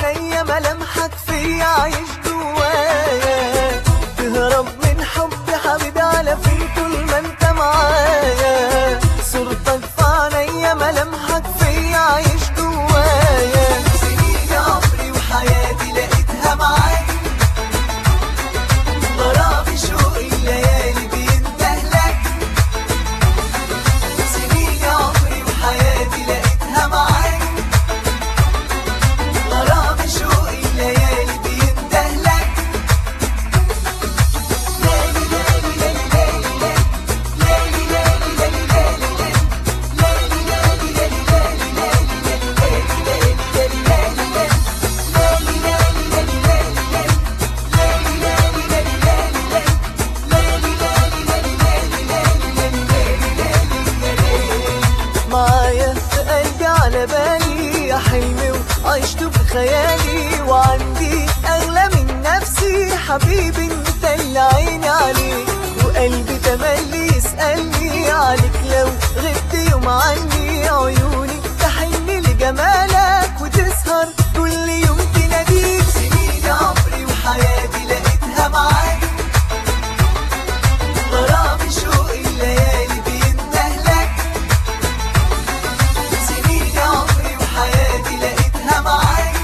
عينيا ملامحك فيا عايش جوايا تهرب من حبي حبيبي على فين طول ما انت معايا صورتك في عينيا ملامحك فيا عايش جوايا سنين عمري وحياتي لقيتها معاك غرامي شوقي الليالي بيندهلك سنين عمري وحياتي لقيتها معاك غرامي شوقي الليالي بيندهلك ليلي ليلي ليلي ليلي ليلي ليلي ليلي معايا في قلبي على بالي يا حلمي وعشته في خيالي وعندي اغلى من نفسي حبيبي انت اللي عيني عليك وقلبي تملي يسألني عليك لو غبت يوم عني عيوني تحن لجمالك وتسهر كل يوم تناديك سنين عمري وحياتي لقيتها معاك غرامي شوقي الليالي بيندهلك سنين عمري وحياتي لقيتها معاك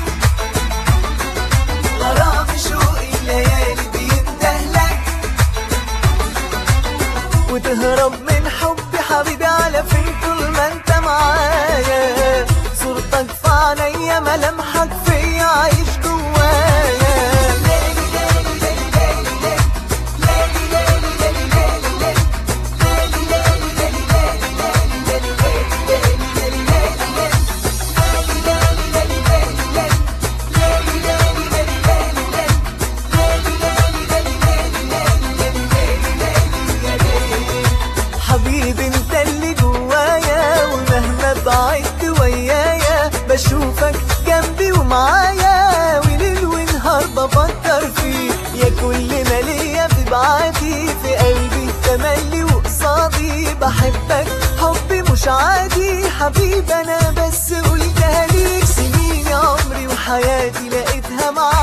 غرامي شوقي الليالي بيندهلك وتهرب من حبي حبيبي على فين طول ما انت معايا صورتك في عينيا ملامحك فيا عايش جوايا ليلي ليلي ليلي ليلي ليلي ليلي ليلي ليلي حبيبي انت اللي جوايا ومهما بعدت ويايا بشوفك جنبي ومعايا وليل ونهار بفكر فيك يا كل ما ليا ببعادي في قلبي تملي وقصادي بحبك حبي مش عادي حبيبي انا بس قلتها ليك سنين عمري وحياتي لقيتها معاك